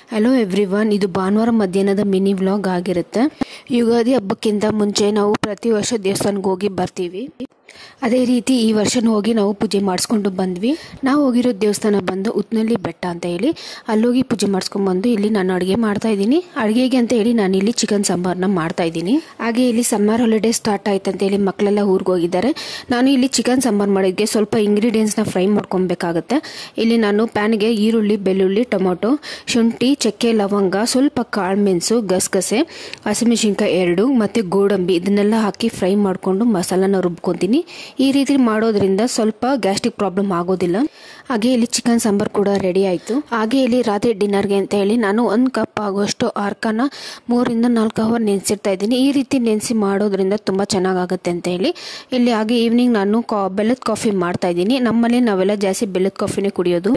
hello every one ಇದು ಭಾನುವಾರ ಮಧ್ಯಾಹ್ನದ ಮಿನಿ ವ್ಲಾಗ್ ಆಗಿರುತ್ತೆ ಯುಗಾದಿ ಹಬ್ಬಕ್ಕಿಂತ ಮುಂಚೆ ನಾವು ಪ್ರತಿ ವರ್ಷ ದೇವಸ್ಥಾನಕ್ಕೆ ಹೋಗಿ ಬರ್ತೀವಿ ಅದೇ ರೀತಿ ಈ ವರ್ಷನೂ ಹೋಗಿ ನಾವು ಪೂಜೆ ಮಾಡಿಸ್ಕೊಂಡು ಬಂದ್ವಿ ನಾವು ಹೋಗಿರೋ ದೇವಸ್ಥಾನ ಬಂದು ಉತ್ನಲ್ಲಿ ಬೆಟ್ಟ ಅಂತ ಹೇಳಿ ಅಲ್ಲೋಗಿ ಪೂಜೆ ಮಾಡಿಸ್ಕೊಂಡು ಬಂದು ಇಲ್ಲಿ ನಾನು ಅಡುಗೆ ಮಾಡ್ತಾ ಇದ್ದೀನಿ ಅಡುಗೆಗೆ ಅಂತ ಹೇಳಿ ನಾನು ಇಲ್ಲಿ ಚಿಕನ್ ಸಾಂಬಾರನ್ನ ಮಾಡ್ತಾ ಇದ್ದೀನಿ ಹಾಗೆ ಇಲ್ಲಿ ಸಮ್ಮರ್ ಹಾಲಿಡೇ ಸ್ಟಾರ್ಟ್ ಆಯ್ತು ಅಂತ ಹೇಳಿ ಮಕ್ಕಳೆಲ್ಲ ಊರಿಗೆ ಹೋಗಿದ್ದಾರೆ ನಾನು ಇಲ್ಲಿ ಚಿಕನ್ ಸಾಂಬಾರ್ ಮಾಡೋದಕ್ಕೆ ಸ್ವಲ್ಪ ಇಂಗ್ರೀಡಿಯೆಂಟ್ಸ್ನ ಫ್ರೈ ಮಾಡ್ಕೊಬೇಕಾಗತ್ತೆ ಇಲ್ಲಿ ನಾನು ಪ್ಯಾನ್ಗೆ ಈರುಳ್ಳಿ ಬೆಳ್ಳುಳ್ಳಿ ಟೊಮೊಟೊ ಶುಂಠಿ ಚಕ್ಕೆ ಲವಂಗ ಸ್ವಲ್ಪ ಕಾಳುಮೆಣಸು ಗಸಗಸೆ ಹಸಿಮೆಣಸಿನ್ಕಾಯಿ ಎರಡು ಮತ್ತು ಗೋಡಂಬಿ ಇದನ್ನೆಲ್ಲ ಹಾಕಿ ಫ್ರೈ ಮಾಡಿಕೊಂಡು ಮಸಾಲಾನ ರುಬ್ಕೊತೀನಿ ಈ ರೀತಿ ಮಾಡೋದ್ರಿಂದ ಸ್ವಲ್ಪ ಗ್ಯಾಸ್ಟ್ರಿಕ್ ಪ್ರಾಬ್ಲಮ್ ಆಗೋದಿಲ್ಲ ಹಾಗೆ ಇಲ್ಲಿ ಚಿಕನ್ ಸಾಂಬಾರ್ ಕೂಡ ರೆಡಿ ಆಯಿತು ಹಾಗೆ ಇಲ್ಲಿ ರಾತ್ರಿ ಡಿನ್ನರ್ಗೆ ಅಂತ ಹೇಳಿ ನಾನು ಒಂದು ಕಪ್ ಆಗುವಷ್ಟು ಅರ್ಕನ ಮೂರಿಂದ ನಾಲ್ಕು ಅವರ್ ನೆನೆಸಿರ್ತಾ ಇದ್ದೀನಿ ಈ ರೀತಿ ನೆನೆಸಿ ಮಾಡೋದ್ರಿಂದ ತುಂಬ ಚೆನ್ನಾಗಾಗುತ್ತೆ ಅಂತ ಹೇಳಿ ಇಲ್ಲಿ ಹಾಗೆ ಈವ್ನಿಂಗ್ ನಾನು ಕಾ ಬೆಲ್ಲದ ಕಾಫಿ ಮಾಡ್ತಾ ಇದ್ದೀನಿ ನಮ್ಮಲ್ಲಿ ನಾವೆಲ್ಲ ಜಾಸ್ತಿ ಬೆಲ್ಲದ ಕಾಫಿನೇ ಕುಡಿಯೋದು